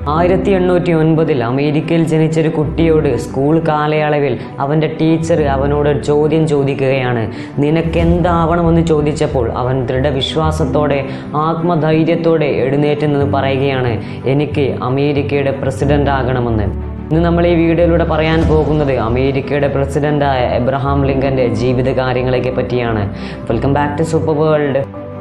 ആയിരത്തി എണ്ണൂറ്റി ഒൻപതിൽ അമേരിക്കയിൽ ജനിച്ചൊരു കുട്ടിയോട് സ്കൂൾ കാലയളവിൽ അവൻ്റെ ടീച്ചർ അവനോട് ഒരു ചോദ്യം ചോദിക്കുകയാണ് നിനക്കെന്താവണമെന്ന് ചോദിച്ചപ്പോൾ അവൻ ദൃഢവിശ്വാസത്തോടെ ആത്മധൈര്യത്തോടെ എഴുന്നേറ്റ് നിന്ന് പറയുകയാണ് എനിക്ക് അമേരിക്കയുടെ പ്രസിഡന്റ് ആകണമെന്ന് ഇന്ന് നമ്മൾ ഈ വീഡിയോയിലൂടെ പറയാൻ പോകുന്നത് അമേരിക്കയുടെ പ്രസിഡന്റായ എബ്രഹാം ലിങ്കന്റെ ജീവിത കാര്യങ്ങളെ പറ്റിയാണ് welcome back to Super World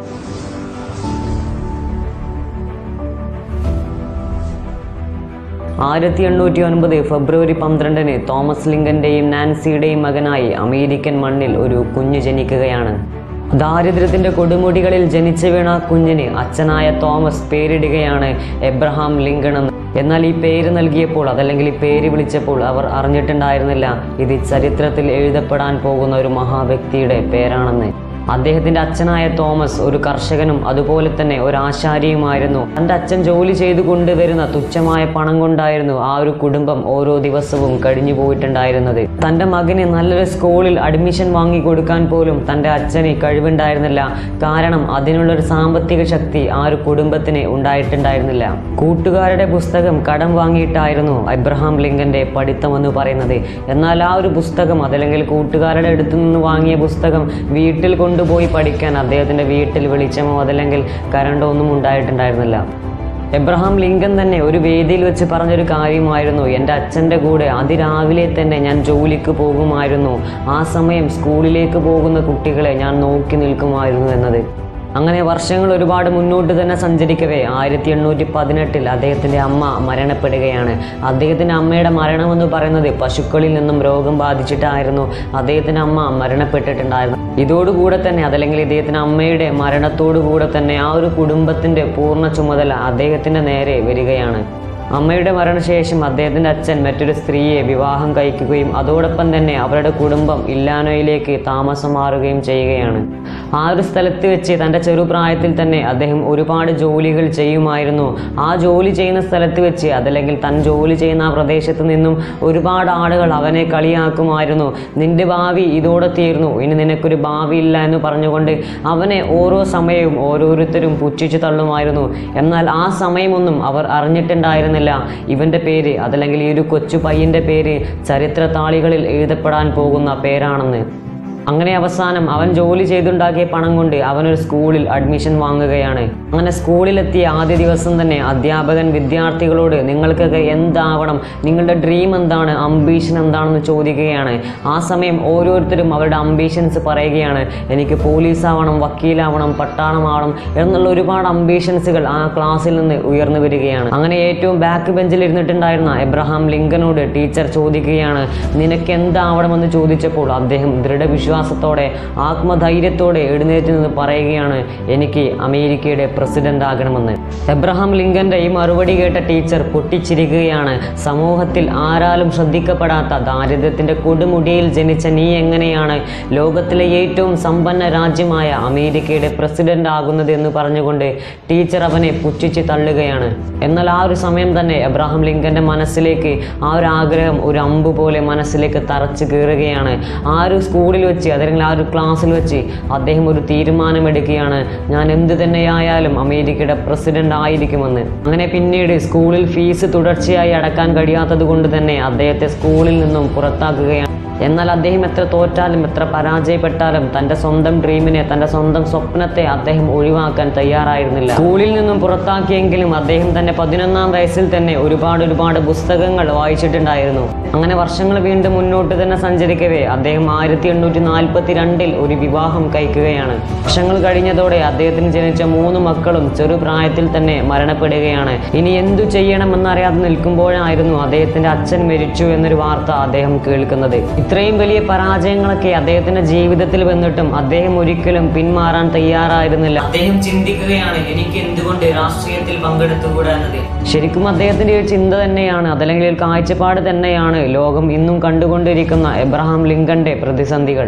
ആയിരത്തി എണ്ണൂറ്റി ഒൻപത് ഫെബ്രുവരി പന്ത്രണ്ടിന് തോമസ് ലിങ്കന്റെയും നാൻസിയുടെയും മകനായി അമേരിക്കൻ മണ്ണിൽ ഒരു കുഞ്ഞ് ജനിക്കുകയാണ് ദാരിദ്ര്യത്തിന്റെ കൊടുമുടികളിൽ ജനിച്ചു വീണ ആ കുഞ്ഞിന് അച്ഛനായ തോമസ് പേരിടുകയാണ് എബ്രഹാം ലിങ്കൺ എന്ന് എന്നാൽ ഈ പേര് നൽകിയപ്പോൾ അതല്ലെങ്കിൽ ഈ പേര് വിളിച്ചപ്പോൾ അവർ അറിഞ്ഞിട്ടുണ്ടായിരുന്നില്ല ഇത് ചരിത്രത്തിൽ എഴുതപ്പെടാൻ പോകുന്ന ഒരു മഹാവ്യക്തിയുടെ പേരാണെന്ന് അദ്ദേഹത്തിന്റെ അച്ഛനായ തോമസ് ഒരു കർഷകനും അതുപോലെ തന്നെ ഒരു ആശാരിയുമായിരുന്നു തന്റെ അച്ഛൻ ജോലി ചെയ്തു കൊണ്ടുവരുന്ന തുച്ഛമായ പണം കൊണ്ടായിരുന്നു ആ ഒരു കുടുംബം ഓരോ ദിവസവും കഴിഞ്ഞു പോയിട്ടുണ്ടായിരുന്നത് തന്റെ മകന് നല്ലൊരു സ്കൂളിൽ അഡ്മിഷൻ വാങ്ങി കൊടുക്കാൻ പോലും തന്റെ അച്ഛന് കഴിവുണ്ടായിരുന്നില്ല കാരണം അതിനുള്ളൊരു സാമ്പത്തിക ശക്തി ആ ഒരു കുടുംബത്തിന് ഉണ്ടായിട്ടുണ്ടായിരുന്നില്ല കൂട്ടുകാരുടെ പുസ്തകം കടം വാങ്ങിയിട്ടായിരുന്നു അബ്രഹാം ലിങ്കന്റെ പഠിത്തം എന്ന് പറയുന്നത് എന്നാൽ ആ ഒരു പുസ്തകം അതല്ലെങ്കിൽ കൂട്ടുകാരുടെ അടുത്ത് നിന്ന് വാങ്ങിയ പുസ്തകം വീട്ടിൽ കൊണ്ടുപോയി പഠിക്കാൻ അദ്ദേഹത്തിന്റെ വീട്ടിൽ വെളിച്ചമോ അതല്ലെങ്കിൽ കരണ്ടോ ഒന്നും ഉണ്ടായിട്ടുണ്ടായിരുന്നില്ല എബ്രഹാം ലിങ്കൻ തന്നെ ഒരു വേദിയിൽ വെച്ച് പറഞ്ഞൊരു കാര്യമായിരുന്നു എൻ്റെ അച്ഛൻ്റെ കൂടെ അതിരാവിലെ തന്നെ ഞാൻ ജോലിക്ക് പോകുമായിരുന്നു ആ സമയം സ്കൂളിലേക്ക് പോകുന്ന കുട്ടികളെ ഞാൻ നോക്കി നിൽക്കുമായിരുന്നു എന്നത് അങ്ങനെ വർഷങ്ങൾ ഒരുപാട് മുന്നോട്ട് തന്നെ സഞ്ചരിക്കവേ ആയിരത്തി എണ്ണൂറ്റി പതിനെട്ടിൽ അദ്ദേഹത്തിൻ്റെ അമ്മ മരണപ്പെടുകയാണ് അദ്ദേഹത്തിൻ്റെ അമ്മയുടെ മരണമെന്ന് പറയുന്നത് പശുക്കളിൽ നിന്നും രോഗം ബാധിച്ചിട്ടായിരുന്നു അദ്ദേഹത്തിൻ്റെ അമ്മ മരണപ്പെട്ടിട്ടുണ്ടായിരുന്നു ഇതോടുകൂടെ തന്നെ അതല്ലെങ്കിൽ ഇദ്ദേഹത്തിൻ്റെ അമ്മയുടെ മരണത്തോടു കൂടെ തന്നെ ആ ഒരു കുടുംബത്തിൻ്റെ പൂർണ്ണ ചുമതല അദ്ദേഹത്തിൻ്റെ നേരെ വരികയാണ് അമ്മയുടെ മരണശേഷം അദ്ദേഹത്തിൻ്റെ അച്ഛൻ മറ്റൊരു സ്ത്രീയെ വിവാഹം കഴിക്കുകയും അതോടൊപ്പം തന്നെ അവരുടെ കുടുംബം ഇല്ലാനോയിലേക്ക് താമസം മാറുകയും ചെയ്യുകയാണ് ആ ഒരു സ്ഥലത്ത് വെച്ച് തൻ്റെ ചെറുപ്രായത്തിൽ തന്നെ അദ്ദേഹം ഒരുപാട് ജോലികൾ ചെയ്യുമായിരുന്നു ആ ജോലി ചെയ്യുന്ന സ്ഥലത്ത് വെച്ച് അതല്ലെങ്കിൽ താൻ ജോലി ചെയ്യുന്ന ആ പ്രദേശത്ത് നിന്നും ഒരുപാട് ആളുകൾ അവനെ കളിയാക്കുമായിരുന്നു നിന്റെ ഭാവി ഇതോടെ തീർന്നു ഇനി നിനക്കൊരു ഭാവി ഇല്ല എന്ന് പറഞ്ഞുകൊണ്ട് അവനെ ഓരോ സമയവും ഓരോരുത്തരും പുച്ഛിച്ചു തള്ളുമായിരുന്നു എന്നാൽ ആ സമയമൊന്നും അവർ അറിഞ്ഞിട്ടുണ്ടായിരുന്നില്ല ഇവൻ്റെ പേര് അതല്ലെങ്കിൽ ഈ ഒരു കൊച്ചു പയ്യൻ്റെ പേര് ചരിത്ര താളികളിൽ എഴുതപ്പെടാൻ പോകുന്ന പേരാണെന്ന് അങ്ങനെ അവസാനം അവൻ ജോലി ചെയ്തുണ്ടാക്കിയ പണം കൊണ്ട് അവനൊരു സ്കൂളിൽ അഡ്മിഷൻ വാങ്ങുകയാണ് അങ്ങനെ സ്കൂളിലെത്തിയ ആദ്യ ദിവസം തന്നെ അധ്യാപകൻ വിദ്യാർത്ഥികളോട് നിങ്ങൾക്കൊക്കെ എന്താവണം നിങ്ങളുടെ ഡ്രീം എന്താണ് അംബീഷൻ എന്താണെന്ന് ചോദിക്കുകയാണ് ആ സമയം ഓരോരുത്തരും അവരുടെ അംബീഷൻസ് പറയുകയാണ് എനിക്ക് പോലീസ് ആവണം വക്കീലാവണം പട്ടാളമാവണം എന്നുള്ള ഒരുപാട് അംബീഷൻസുകൾ ആ ക്ലാസ്സിൽ നിന്ന് ഉയർന്നു വരികയാണ് അങ്ങനെ ഏറ്റവും ബാക്ക് ബെഞ്ചിൽ ഇരുന്നിട്ടുണ്ടായിരുന്ന എബ്രഹാം ലിങ്കനോട് ടീച്ചർ ചോദിക്കുകയാണ് നിനക്ക് എന്താവണമെന്ന് ചോദിച്ചപ്പോൾ അദ്ദേഹം ദൃഢവിശ്വാസത്തോടെ ആത്മധൈര്യത്തോടെ എഴുന്നേറ്റ് നിന്ന് പറയുകയാണ് എനിക്ക് അമേരിക്കയുടെ പ്രസിഡന്റ് ആകണമെന്ന് എബ്രഹാം ലിങ്കന്റെ ഈ മറുപടി കേട്ട ടീച്ചർ പൊട്ടിച്ചിരിക്കുകയാണ് സമൂഹത്തിൽ ആരാലും ശ്രദ്ധിക്കപ്പെടാത്ത ദാരിദ്ര്യത്തിന്റെ കൊടുമുടിയിൽ ജനിച്ച നീ എങ്ങനെയാണ് ലോകത്തിലെ ഏറ്റവും സമ്പന്ന രാജ്യമായ അമേരിക്കയുടെ പ്രസിഡന്റ് ആകുന്നത് എന്ന് പറഞ്ഞുകൊണ്ട് ടീച്ചർ അവനെ പുച്ഛിച്ച് തള്ളുകയാണ് എന്നാൽ ആ ഒരു സമയം തന്നെ എബ്രഹാം ലിങ്കന്റെ മനസ്സിലേക്ക് ആ ഒരു ആഗ്രഹം ഒരു അമ്പ് പോലെ മനസ്സിലേക്ക് തറച്ചു കയറുകയാണ് ആ ഒരു സ്കൂളിൽ വെച്ച് അല്ലെങ്കിൽ ആ ഒരു ക്ലാസ്സിൽ വെച്ച് അദ്ദേഹം ഒരു തീരുമാനമെടുക്കുകയാണ് ഞാൻ എന്ത് തന്നെയായാലും അമേരിക്കയുടെ പ്രസിഡന്റ് ആയിരിക്കുമെന്ന് അങ്ങനെ പിന്നീട് സ്കൂളിൽ ഫീസ് തുടർച്ചയായി അടക്കാൻ കഴിയാത്തത് കൊണ്ട് തന്നെ അദ്ദേഹത്തെ സ്കൂളിൽ നിന്നും പുറത്താക്കുകയാണ് എന്നാൽ അദ്ദേഹം എത്ര തോറ്റാലും എത്ര പരാജയപ്പെട്ടാലും തൻ്റെ സ്വന്തം ഡ്രീമിനെ തൻ്റെ സ്വന്തം സ്വപ്നത്തെ അദ്ദേഹം ഒഴിവാക്കാൻ തയ്യാറായിരുന്നില്ല സ്കൂളിൽ നിന്നും പുറത്താക്കിയെങ്കിലും അദ്ദേഹം തൻ്റെ പതിനൊന്നാം വയസ്സിൽ തന്നെ ഒരുപാട് ഒരുപാട് പുസ്തകങ്ങൾ വായിച്ചിട്ടുണ്ടായിരുന്നു അങ്ങനെ വർഷങ്ങൾ വീണ്ടും മുന്നോട്ട് തന്നെ സഞ്ചരിക്കവേ അദ്ദേഹം ആയിരത്തി എണ്ണൂറ്റി നാൽപ്പത്തി രണ്ടിൽ ഒരു വിവാഹം കഴിക്കുകയാണ് വർഷങ്ങൾ കഴിഞ്ഞതോടെ അദ്ദേഹത്തിന് ജനിച്ച മൂന്ന് മക്കളും ചെറുപ്രായത്തിൽ തന്നെ മരണപ്പെടുകയാണ് ഇനി എന്തു ചെയ്യണമെന്നറിയാതെ നിൽക്കുമ്പോഴായിരുന്നു അദ്ദേഹത്തിന്റെ അച്ഛൻ മരിച്ചു എന്നൊരു വാർത്ത അദ്ദേഹം കേൾക്കുന്നത് ഇത്രയും വലിയ പരാജയങ്ങളൊക്കെ അദ്ദേഹത്തിന്റെ ജീവിതത്തിൽ വന്നിട്ടും അദ്ദേഹം ഒരിക്കലും പിന്മാറാൻ തയ്യാറായിരുന്നില്ല അദ്ദേഹം ചിന്തിക്കുകയാണ് എനിക്ക് എന്തുകൊണ്ട് രാഷ്ട്രീയത്തിൽ പങ്കെടുത്തുകൂടാ എന്നത് ശരിക്കും അദ്ദേഹത്തിന്റെ ഒരു ചിന്ത തന്നെയാണ് അതല്ലെങ്കിൽ ഒരു കാഴ്ചപ്പാട് തന്നെയാണ് ലോകം ഇന്നും കണ്ടുകൊണ്ടിരിക്കുന്ന എബ്രഹാം ലിങ്കന്റെ പ്രതിസന്ധികൾ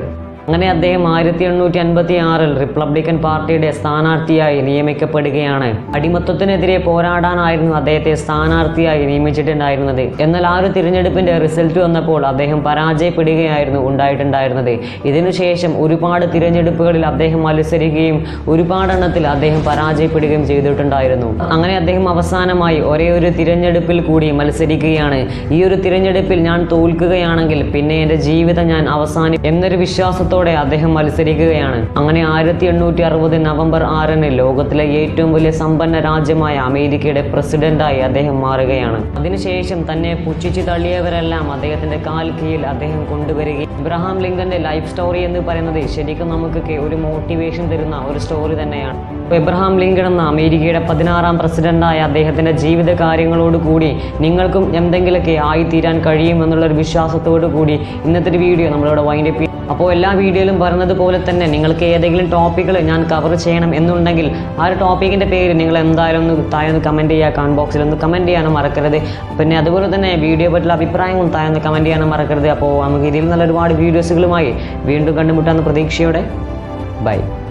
അങ്ങനെ അദ്ദേഹം ആയിരത്തി എണ്ണൂറ്റി അൻപത്തി ആറിൽ റിപ്പബ്ലിക്കൻ പാർട്ടിയുടെ സ്ഥാനാർത്ഥിയായി നിയമിക്കപ്പെടുകയാണ് അടിമത്വത്തിനെതിരെ പോരാടാനായിരുന്നു അദ്ദേഹത്തെ സ്ഥാനാർത്ഥിയായി നിയമിച്ചിട്ടുണ്ടായിരുന്നത് എന്നാൽ ആ ഒരു തിരഞ്ഞെടുപ്പിന്റെ റിസൾട്ട് വന്നപ്പോൾ അദ്ദേഹം പരാജയപ്പെടുകയായിരുന്നു ഉണ്ടായിട്ടുണ്ടായിരുന്നത് ഇതിനുശേഷം ഒരുപാട് തിരഞ്ഞെടുപ്പുകളിൽ അദ്ദേഹം മത്സരിക്കുകയും ഒരുപാടെണ്ണത്തിൽ അദ്ദേഹം പരാജയപ്പെടുകയും ചെയ്തിട്ടുണ്ടായിരുന്നു അങ്ങനെ അദ്ദേഹം അവസാനമായി ഒരേ ഒരു തിരഞ്ഞെടുപ്പിൽ കൂടി മത്സരിക്കുകയാണ് ഈ ഒരു തിരഞ്ഞെടുപ്പിൽ ഞാൻ തോൽക്കുകയാണെങ്കിൽ പിന്നെ എൻ്റെ ജീവിതം ഞാൻ അവസാനി എന്നൊരു വിശ്വാസത്തോടെ അദ്ദേഹം മത്സരിക്കുകയാണ് അങ്ങനെ ആയിരത്തി എണ്ണൂറ്റി അറുപത് നവംബർ ആറിന് ലോകത്തിലെ ഏറ്റവും വലിയ സമ്പന്ന രാജ്യമായ അമേരിക്കയുടെ പ്രസിഡന്റായി അദ്ദേഹം മാറുകയാണ് അതിനുശേഷം തന്നെ പുച്ഛിച്ചു തള്ളിയവരെല്ലാം അദ്ദേഹത്തിന്റെ കാൽ കീഴിൽ അദ്ദേഹം കൊണ്ടുവരികയും ഇബ്രഹാം ലിങ്കന്റെ ലൈഫ് സ്റ്റോറി എന്ന് പറയുന്നത് ശരിക്കും നമുക്കൊക്കെ ഒരു മോട്ടിവേഷൻ തരുന്ന ഒരു സ്റ്റോറി തന്നെയാണ് അപ്പോൾ ഇബ്രഹാം ലിങ്കൺ എന്ന അമേരിക്കയുടെ പതിനാറാം പ്രസിഡന്റായ അദ്ദേഹത്തിന്റെ ജീവിത കാര്യങ്ങളോട് കൂടി നിങ്ങൾക്കും എന്തെങ്കിലുമൊക്കെ ആയിത്തീരാൻ കഴിയും എന്നുള്ള ഒരു വിശ്വാസത്തോടു കൂടി ഇന്നത്തെ ഒരു വീഡിയോ നമ്മളിവിടെ വൈൻഡപ്പ് ചെയ്യും അപ്പോൾ എല്ലാ വീഡിയോയിലും പറഞ്ഞത് പോലെ തന്നെ നിങ്ങൾക്ക് ഏതെങ്കിലും ടോപ്പിക്കുകൾ ഞാൻ കവർ ചെയ്യണം എന്നുണ്ടെങ്കിൽ ആ ഒരു ടോപ്പിക്കിൻ്റെ പേര് നിങ്ങൾ എന്തായാലും ഒന്ന് താഴെ ഒന്ന് കമൻറ്റ് ചെയ്യുക കമൻറ്റ് ബോക്സിൽ ഒന്ന് കമൻറ്റ് ചെയ്യാനും മറക്കരുത് പിന്നെ അതുപോലെ തന്നെ വീഡിയോ പറ്റിയുള്ള അഭിപ്രായങ്ങളും താഴെ ഒന്ന് കമൻറ്റ് ചെയ്യാനും മറക്കരുത് അപ്പോൾ നമുക്ക് ഇതിൽ നല്ല ഒരുപാട് വീഡിയോസുകളുമായി വീണ്ടും കണ്ടുമുട്ടാവുന്ന പ്രതീക്ഷയോടെ ബൈ